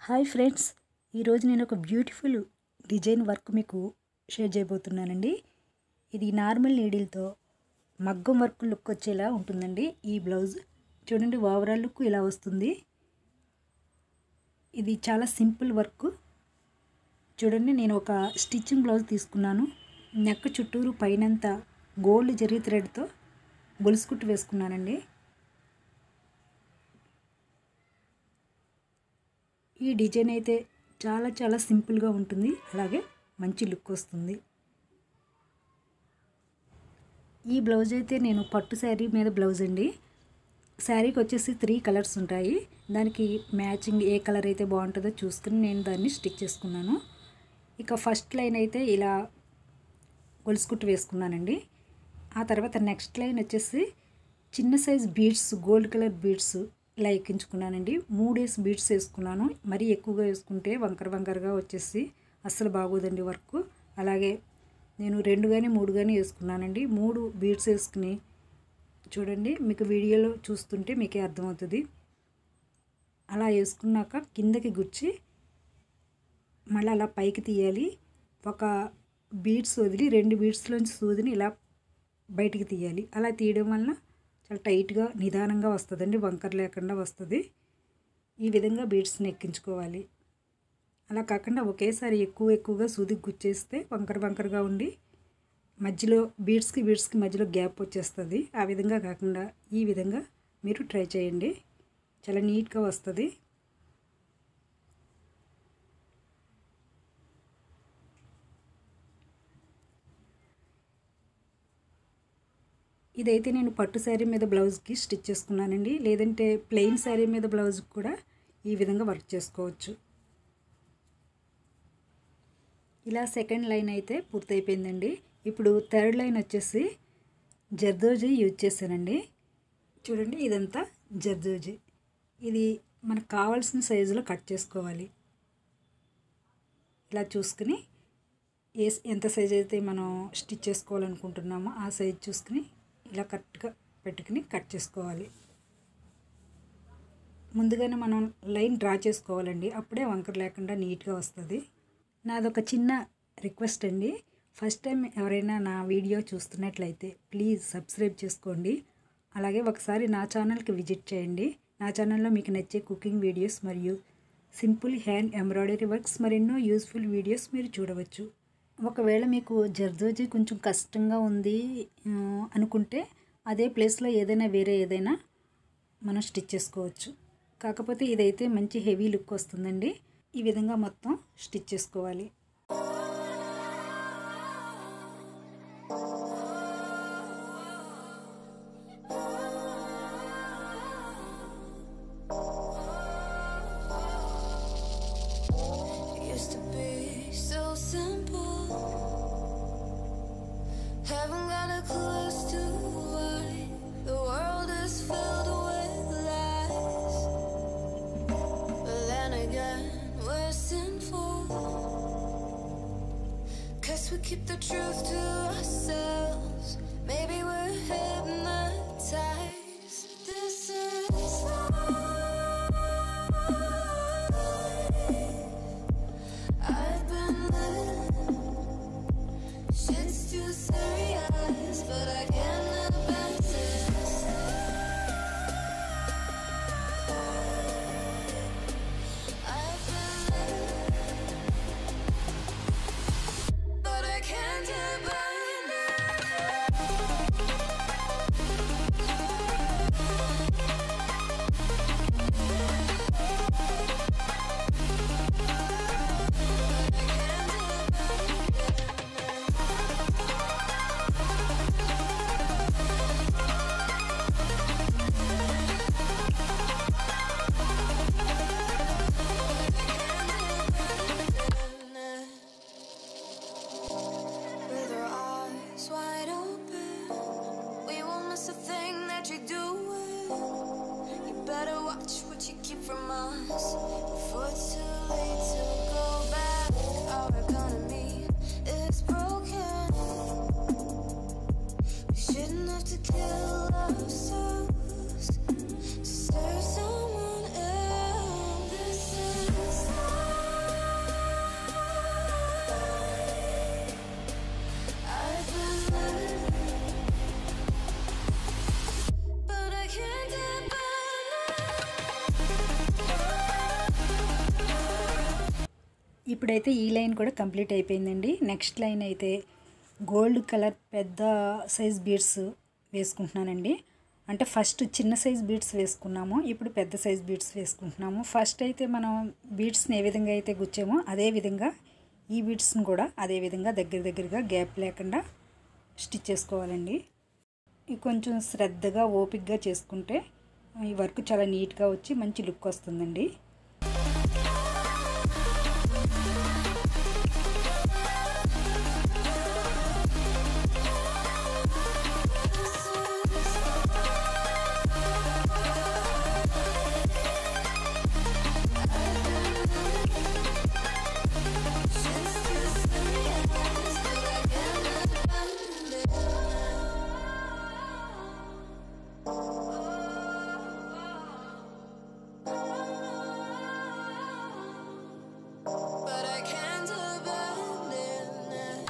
Hi friends ఈరోజు నేను ఒక బ్యూటిఫుల్ డిజైన్ వర్క్ మీకు షేర్ చేయబోతున్నానండి ఇది నార్మల్ నీడిల్తో మగ్గం వర్క్ లుక్ వచ్చేలా ఉంటుందండి ఈ బ్లౌజ్ చూడండి ఓవరాల్ లుక్ ఇలా వస్తుంది ఇది చాలా సింపుల్ వర్క్ చూడండి నేను ఒక స్టిచ్చింగ్ బ్లౌజ్ తీసుకున్నాను నెక్ చుట్టూరు పైనంతా గోల్డ్ జరీ థ్రెడ్తో గొలుసు కుట్టు వేసుకున్నానండి ఈ డిజైన్ అయితే చాలా చాలా సింపుల్గా ఉంటుంది అలాగే మంచి లుక్ వస్తుంది ఈ బ్లౌజ్ అయితే నేను పట్టు శారీ మీద బ్లౌజ్ అండి శారీకి వచ్చేసి త్రీ కలర్స్ ఉంటాయి దానికి మ్యాచింగ్ ఏ కలర్ అయితే బాగుంటుందో చూసుకుని నేను దాన్ని స్టిచ్ చేసుకున్నాను ఇక ఫస్ట్ లైన్ అయితే ఇలా గొలుసు కుట్టు వేసుకున్నానండి ఆ తర్వాత నెక్స్ట్ లైన్ వచ్చేసి చిన్న size beads gold colour beads ఇలా ఎక్కించుకున్నానండి మూడేసి బీడ్స్ వేసుకున్నాను మరీ ఎక్కువగా వేసుకుంటే వంకర వంకరగా వచ్చేసి అస్సలు బాగోదండి వర్క్ అలాగే నేను రెండు కానీ మూడు కానీ వేసుకున్నానండి మూడు బీడ్స్ వేసుకుని చూడండి మీకు వీడియోలో చూస్తుంటే మీకే అర్థమవుతుంది అలా వేసుకున్నాక కిందకి గుచ్చి మళ్ళీ అలా పైకి తీయాలి ఒక బీడ్స్ వదిలి రెండు బీడ్స్లోంచి సూదిని ఇలా బయటికి తీయాలి అలా తీయడం వలన చాలా టైట్గా నిదానంగా వస్తుందండి వంకర లేకుండా వస్తుంది ఈ విధంగా బీడ్స్ని ఎక్కించుకోవాలి అలా కాకుండా ఒకేసారి ఎక్కువ ఎక్కువగా సూదికి గుచ్చేస్తే వంకర వంకరగా ఉండి మధ్యలో బీడ్స్కి బీడ్స్కి మధ్యలో గ్యాప్ వచ్చేస్తుంది ఆ విధంగా కాకుండా ఈ విధంగా మీరు ట్రై చేయండి చాలా నీట్గా వస్తుంది ఇదైతే నేను పట్టు శారీ మీద బ్లౌజ్కి స్టిచ్ చేసుకున్నానండి లేదంటే ప్లెయిన్ శారీ మీద బ్లౌజ్కి కూడా ఈ విధంగా వర్క్ చేసుకోవచ్చు ఇలా సెకండ్ లైన్ అయితే పూర్తయిపోయిందండి ఇప్పుడు థర్డ్ లైన్ వచ్చేసి జర్దోజీ యూజ్ చేశానండి చూడండి ఇదంతా జర్దోజీ ఇది మనకు కావాల్సిన సైజులో కట్ చేసుకోవాలి ఇలా చూసుకుని ఏ ఎంత సైజ్ అయితే మనం స్టిచ్ చేసుకోవాలనుకుంటున్నామో ఆ సైజ్ చూసుకుని ఇలా కరెక్ట్గా పెట్టుకుని కట్ చేసుకోవాలి ముందుగానే మనం లైన్ డ్రా చేసుకోవాలండి అప్పుడే వంకర లేకుండా నీట్గా వస్తుంది నాదొక చిన్న రిక్వెస్ట్ అండి ఫస్ట్ టైం ఎవరైనా నా వీడియో చూస్తున్నట్లయితే ప్లీజ్ సబ్స్క్రైబ్ చేసుకోండి అలాగే ఒకసారి నా ఛానల్కి విజిట్ చేయండి నా ఛానల్లో మీకు నచ్చే కుకింగ్ వీడియోస్ మరియు సింపుల్ హ్యాండ్ ఎంబ్రాయిడరీ వర్క్స్ మరెన్నో యూస్ఫుల్ వీడియోస్ మీరు చూడవచ్చు ఒకవేళ మీకు జర్దోజీ కొంచెం కష్టంగా ఉంది అనుకుంటే అదే ప్లేస్లో ఏదైనా వేరే ఏదైనా మనం స్టిచ్ చేసుకోవచ్చు కాకపోతే ఇదైతే మంచి హెవీ లుక్ వస్తుందండి ఈ విధంగా మొత్తం స్టిచ్ చేసుకోవాలి Used to be so simple. Haven't got a clue as to why the world is filled with lies. But then again, we're sinful. Cause we keep the truth to ourselves. Maybe we're hypnotized. This is I've been living. Shit's too serious, but I can't abandon this. I've been living, but I can't abandon With our eyes wide open, we won't miss a thing that you do. You better watch what you keep from us before it's too late to go back. Our economy is broken. We shouldn't have to kill ourselves to serve someone else. This is ఇప్పుడైతే ఈ line కూడా complete అయిపోయిందండి next line అయితే gold colour పెద్ద size beads వేసుకుంటున్నానండి అంటే first చిన్న size beads వేసుకున్నాము ఇప్పుడు పెద్ద సైజ్ బీడ్స్ వేసుకుంటున్నాము ఫస్ట్ అయితే మనం బీడ్స్ని ఏ విధంగా అయితే గుచ్చామో అదే విధంగా ఈ బీడ్స్ని కూడా అదే విధంగా దగ్గర దగ్గరగా గ్యాప్ లేకుండా స్టిచ్ చేసుకోవాలండి ఇది కొంచెం శ్రద్ధగా ఓపిక్గా చేసుకుంటే ఈ వర్క్ చాలా నీట్గా వచ్చి మంచి లుక్ వస్తుందండి But I can't abandon it.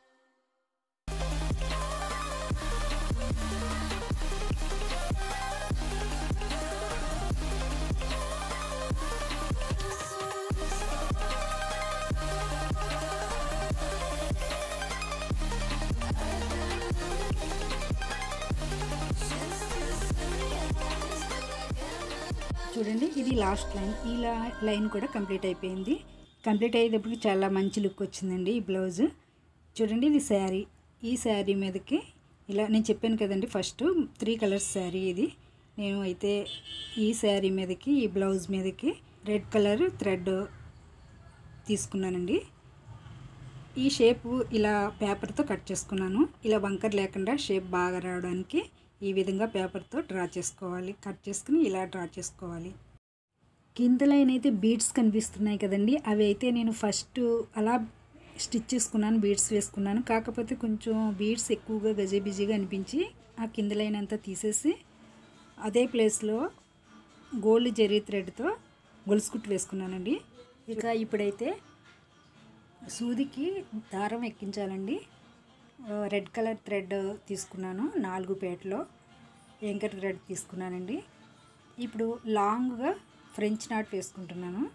చూడండి ఇది లాస్ట్ లైన్ ఈ లా- లైన్ కూడా కంప్లీట్ అయిపోయింది కంప్లీట్ అయ్యేటప్పటికి చాలా మంచి లుక్ వచ్చిందండి ఈ బ్లౌజ్ చూడండి ఇది శారీ ఈ శారీ మీదకి ఇలా నేను చెప్పాను కదండి ఫస్ట్ త్రీ కలర్స్ శారీ ఇది నేను అయితే ఈ శారీ మీదకి ఈ బ్లౌజ్ మీదకి రెడ్ కలర్ థ్రెడ్ తీసుకున్నానండి ఈ షేప్ ఇలా పేపర్తో కట్ చేసుకున్నాను ఇలా వంకర్ లేకుండా షేప్ బాగా రావడానికి ఈ విధంగా పేపర్తో డ్రా చేసుకోవాలి కట్ చేసుకుని ఇలా డ్రా చేసుకోవాలి కింద లైన్ అయితే బీడ్స్ కనిపిస్తున్నాయి కదండి అవి అయితే నేను ఫస్ట్ అలా స్టిచ్ చేసుకున్నాను బీడ్స్ వేసుకున్నాను కాకపోతే కొంచెం బీడ్స్ ఎక్కువగా గజిబిజిగా అనిపించి ఆ కింద లైన్ అంతా తీసేసి అదే ప్లేస్లో గోల్డ్ జెరీ థ్రెడ్తో గొలుసు కుట్టు వేసుకున్నానండి ఇక ఇప్పుడైతే సూదికి దారం ఎక్కించాలండి ఆ, రెడ్ కలర్ థ్రెడ్ తీసుకున్నాను నాలుగు పేటలో ఎంకర్ థ్రెడ్ తీసుకున్నానండి ఇప్పుడు లాంగ్గా ఫ్రెంచ్ నాట్ వేసుకుంటున్నాను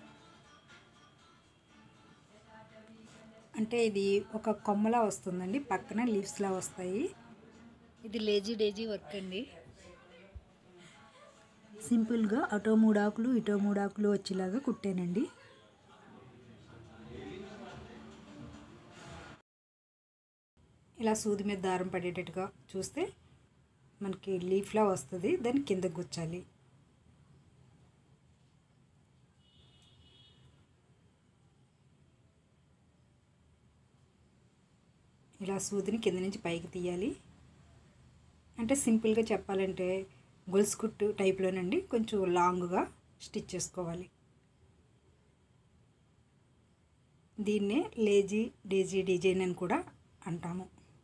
అంటే ఇది ఒక కొమ్మలా వస్తుందండి పక్కన లీవ్స్లా వస్తాయి ఇది లేజీ డేజీ వర్క్ అండి సింపుల్గా అటో మూడాకులు ఇటో మూడాకులు వచ్చేలాగా కుట్టానండి ఇలా సూది మీద దారం పడేటట్టుగా చూస్తే మనకి లీఫ్లా వస్తుంది దాన్ని కిందకు గుచ్చాలి ఇలా సూదిని కింద నుంచి పైకి తీయాలి అంటే సింపుల్గా చెప్పాలంటే గొలుసు కుట్టు టైప్లోనండి కొంచెం లాంగ్గా స్టిచ్ చేసుకోవాలి దీన్నే లేజీ డేజీ డిజైన్ అని కూడా అంటాము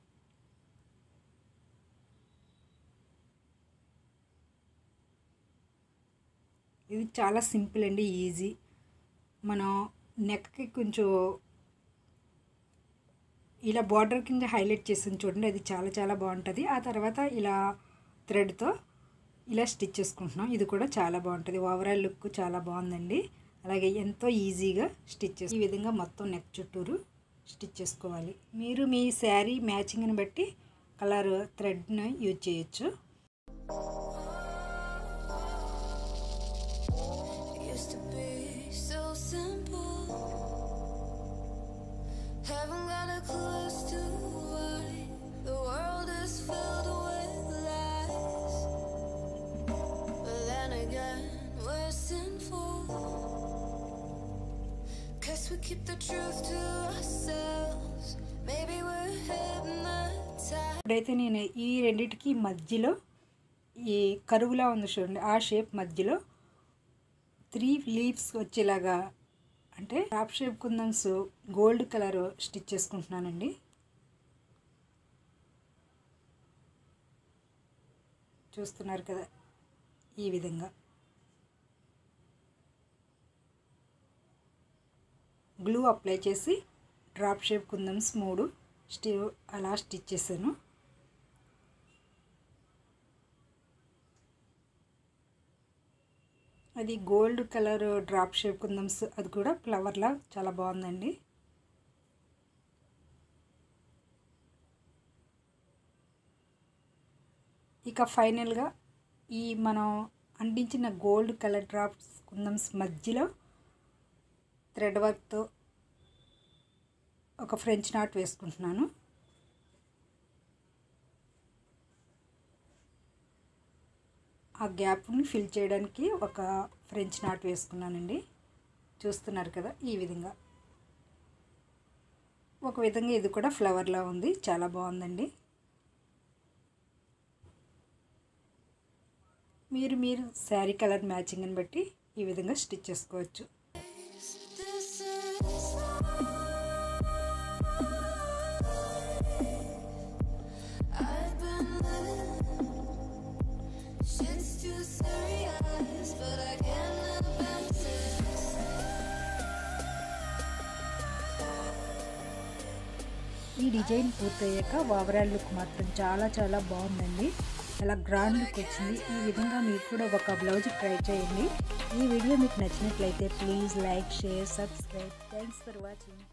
ఇది చాలా సింపుల్ అండి ఈజీ మనం నెక్కి కొంచెం ఇలా బార్డర్ కింద హైలైట్ చేసింది చూడండి అది చాలా చాలా బాగుంటుంది ఆ తర్వాత ఇలా థ్రెడ్తో ఇలా స్టిచ్ చేసుకుంటున్నాం ఇది కూడా చాలా బాగుంటుంది ఓవరాల్ లుక్ చాలా బాగుందండి అలాగే ఎంతో ఈజీగా స్టిచ్ చేసి ఈ విధంగా మొత్తం నెక్ చుట్టూరు స్టిచ్ చేసుకోవాలి మీరు మీ శారీ మ్యాచింగ్ని బట్టి కలర్ థ్రెడ్ను యూజ్ చేయొచ్చు It used to be so simple. Haven't got a clue as to why the world is filled with lies. But then again, we're sinful. Guess we keep the truth to ourselves. Maybe we're hypnotized. ఇప్పుడైతే నేను ఈ రెండిటికి మధ్యలో ఈ కరువులా ఉంది చూడండి ఆ shape మధ్యలో త్రీ లీవ్స్ వచ్చేలాగా అంటే top shape kundans gold colour stitch చేసుకుంటున్నానండి చూస్తున్నారు కదా ఈ విధంగా గ్లూ అప్లై చేసి డ్రాప్ షేప్ కుందన్స్ మూడు స్టి అలా స్టిచ్ చేశాను అది gold colour drop shape kundans అది కూడా ఫ్లవర్లా చాలా బాగుందండి ఇక ఫైనల్గా ఈ మనం అంటించిన గోల్డ్ కలర్ డ్రాప్స్ కుందమ్స్ మధ్యలో థ్రెడ్ వర్క్తో ఒక ఫ్రెంచ్ నాట్ వేసుకుంటున్నాను ఆ గ్యాప్ని ఫిల్ చేయడానికి ఒక ఫ్రెంచ్ నాట్ వేసుకున్నానండి చూస్తున్నారు కదా ఈ విధంగా ఒక విధంగా ఇది కూడా ఫ్లవర్లా ఉంది చాలా బాగుందండి మీరు మీరు శారీ కలర్ మ్యాచింగ్ని బట్టి ఈ విధంగా స్టిచ్ చేసుకోవచ్చు This is I've been living Shit's too serious But I can't help this ఈ డిజైన్ పూర్తయ్యాక ఓవరాల్ లుక్ మాత్రం చాలా చాలా బాగుందండి చాలా గ్రాండ్ లుక్ వచ్చింది ఈ విధంగా మీరు కూడా ఒక బ్లౌజ్ ట్రై చేయండి ఈ వీడియో మీకు నచ్చినట్లయితే please like share subscribe thanks for watching